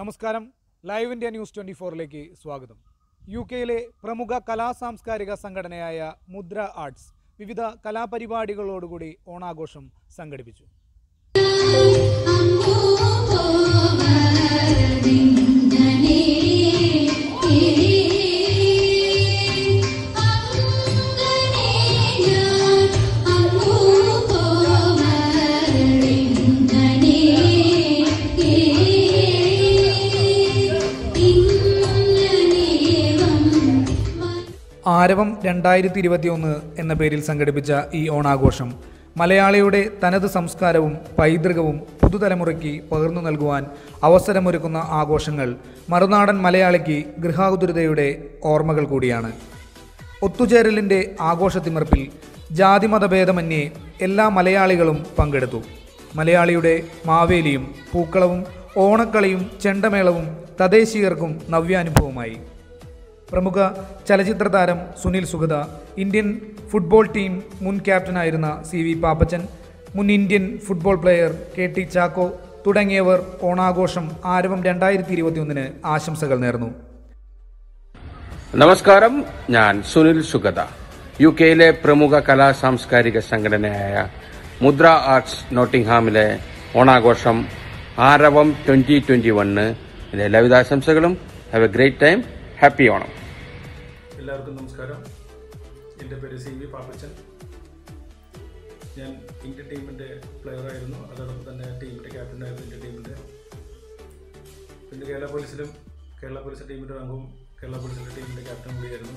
നമസ്കാരം live India news twenty ഫോറിലേക്ക് സ്വാഗതം യു കെയിലെ പ്രമുഖ കലാസാംസ്കാരിക സംഘടനയായ മുദ്ര ആർട്സ് വിവിധ കലാപരിപാടികളോടുകൂടി ഓണാഘോഷം സംഘടിപ്പിച്ചു ആരവം രണ്ടായിരത്തി ഇരുപത്തിയൊന്ന് എന്ന പേരിൽ സംഘടിപ്പിച്ച ഈ ഓണാഘോഷം മലയാളിയുടെ തനത് സംസ്കാരവും പൈതൃകവും പുതുതലമുറയ്ക്ക് പകർന്നു നൽകുവാൻ അവസരമൊരുക്കുന്ന ആഘോഷങ്ങൾ മറുനാടൻ മലയാളിക്ക് ഗൃഹാതുരതയുടെ ഓർമ്മകൾ കൂടിയാണ് ഒത്തുചേരലിൻ്റെ ആഘോഷത്തിമർപ്പിൽ ജാതിമതഭേദമന്യേ എല്ലാ മലയാളികളും പങ്കെടുത്തു മലയാളിയുടെ മാവേലിയും പൂക്കളവും ഓണക്കളിയും ചെണ്ടമേളവും തദ്ദേശീയർക്കും നവ്യാനുഭവമായി പ്രമുഖ ചലച്ചിത്ര താരം Sunil Sugatha Indian football team മുൻ ക്യാപ്റ്റനായിരുന്ന സി വി പാപ്പച്ചൻ മുൻ Indian football player K T Chacko തുടങ്ങിയവർ ഓണാഘോഷം ആരവം രണ്ടായിരത്തി ഇരുപത്തിയൊന്നിന് ആശംസകൾ നേർന്നു നമസ്കാരം ഞാൻ സുനിൽ സുഗത യു കെയിലെ പ്രമുഖ കലാ സാംസ്കാരിക സംഘടനയായ മുദ്ര ആർട്സ് നോട്ടിംഗ്ഹാമിലെ ഓണാഘോഷം ആരവം ട്വന്റി ട്വന്റി വണ്ണ് എല്ലാവിധ ആശംസകളും have a great time happy Onam എല്ലാവർക്കും നമസ്കാരം എൻ്റെ പേര് സി വി പാപ്പച്ചൻ ഞാൻ ഇന്ത്യൻ ടീമിൻ്റെ പ്ലെയറായിരുന്നു അതോടൊപ്പം തന്നെ ടീമിൻ്റെ ക്യാപ്റ്റനായിരുന്നു ഇന്ത്യൻ ടീമിൻ്റെ പിന്നെ കേരള പോലീസിലും കേരള പോലീസ് ടീമിൻ്റെ അംഗവും കേരള പോലീസിൻ്റെ ടീമിൻ്റെ ക്യാപ്റ്റൻ കൂടിയായിരുന്നു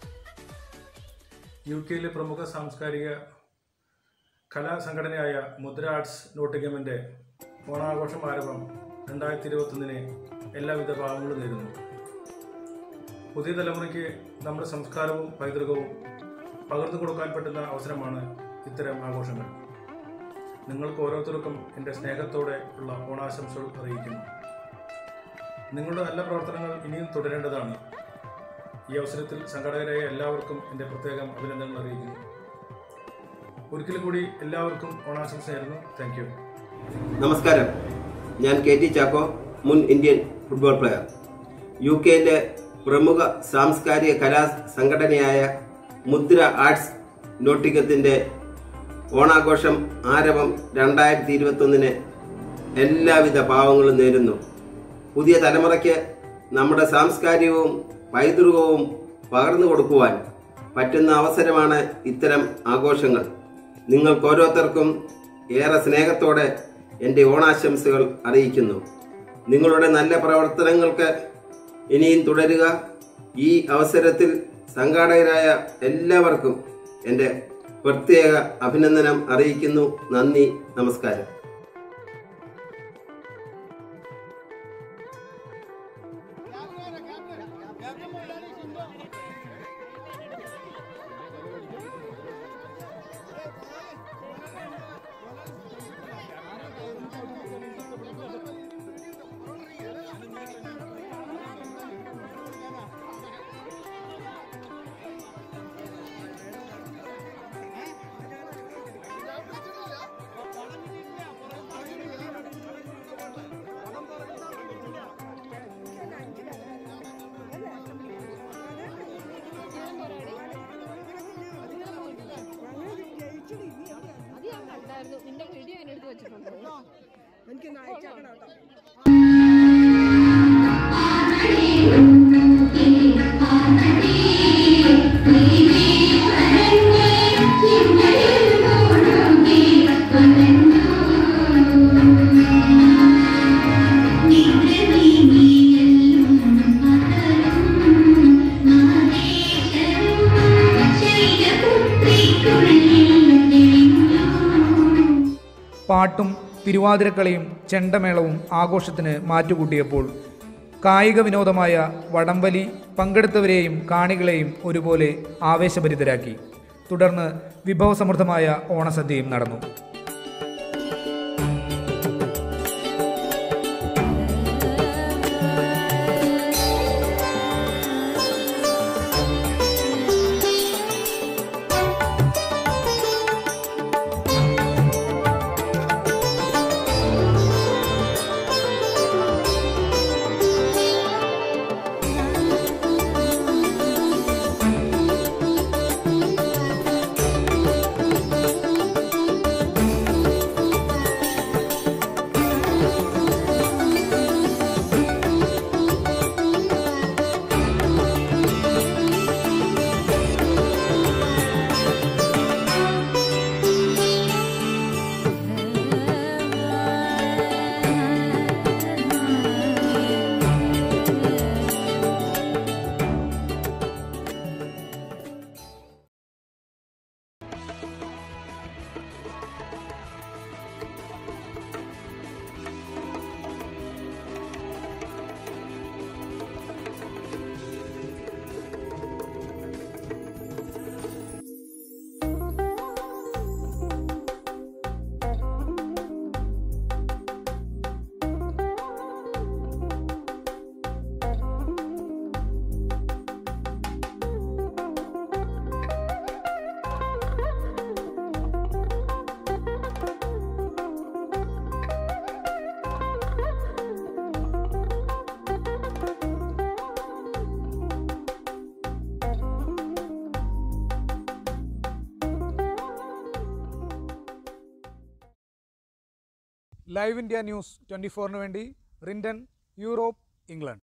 യു കെയിലെ പ്രമുഖ സാംസ്കാരിക കലാ സംഘടനയായ മുദ്ര ആർട്സ് നോട്ടിഗമിൻ്റെ ഓണാഘോഷം ആരംഭം രണ്ടായിരത്തി ഇരുപത്തൊന്നിന് എല്ലാവിധ ഭാഗങ്ങളും നേരുന്നു പുതിയ തലമുറയ്ക്ക് നമ്മുടെ സംസ്കാരവും പൈതൃകവും പകർന്നു കൊടുക്കാൻ പറ്റുന്ന അവസരമാണ് ഇത്തരം ആഘോഷങ്ങൾ നിങ്ങൾക്ക് ഓരോരുത്തർക്കും എൻ്റെ സ്നേഹത്തോടെ ഉള്ള ഓണാശംസകൾ അറിയിക്കുന്നു നിങ്ങളുടെ നല്ല പ്രവർത്തനങ്ങൾ ഇനിയും തുടരേണ്ടതാണ് ഈ അവസരത്തിൽ സംഘടകരായ എല്ലാവർക്കും എൻ്റെ പ്രത്യേകം അഭിനന്ദനങ്ങൾ അറിയിക്കുന്നു ഒരിക്കൽ കൂടി എല്ലാവർക്കും ഓണാശംസ ആയിരുന്നു താങ്ക് യു നമസ്കാരം ഞാൻ കെ ടി ചാക്കോ മുൻ ഇന്ത്യൻ ഫുട്ബോൾ പ്ലെയർ യു കെയിലെ പ്രമുഖ സാംസ്കാരിക കലാ സംഘടനയായ മുദ്ര ആർട്സ് നോട്ടിക്കത്തിന്റെ ഓണാഘോഷം ആരവം രണ്ടായിരത്തി ഇരുപത്തൊന്നിന് എല്ലാവിധ ഭാവങ്ങളും നേരുന്നു പുതിയ തലമുറയ്ക്ക് നമ്മുടെ സാംസ്കാരികവും പൈതൃകവും പകർന്നു കൊടുക്കുവാൻ പറ്റുന്ന അവസരമാണ് ഇത്തരം ആഘോഷങ്ങൾ നിങ്ങൾക്ക് ഓരോരുത്തർക്കും ഏറെ സ്നേഹത്തോടെ എൻ്റെ ഓണാശംസകൾ അറിയിക്കുന്നു നിങ്ങളുടെ നല്ല പ്രവർത്തനങ്ങൾക്ക് ഇനിയും തുടരുക ഈ അവസരത്തിൽ സംഘാടകരായ എല്ലാവർക്കും എൻ്റെ പ്രത്യേക അഭിനന്ദനം അറിയിക്കുന്നു നന്ദി നമസ്കാരം അത് ഞാൻ കണ്ടായിരുന്നു നിന്റെ വീഡിയോ ഞാൻ എടുത്ത് വെച്ചിട്ടുണ്ട് പാട്ടും തിരുവാതിരക്കളിയും ചെണ്ടമേളവും ആഘോഷത്തിന് മാറ്റുകൂട്ടിയപ്പോൾ കായിക വിനോദമായ വടംവലി പങ്കെടുത്തവരെയും കാണികളെയും ഒരുപോലെ ആവേശഭരിതരാക്കി തുടർന്ന് വിഭവസമൃദ്ധമായ ഓണസദ്യയും നടന്നു ലൈവ് ഇന്ത്യ ന്യൂസ് ട്വൻറ്റി ഫോറിന് വേണ്ടി റിൻഡൻ യൂറോപ്പ് ഇംഗ്ലണ്ട്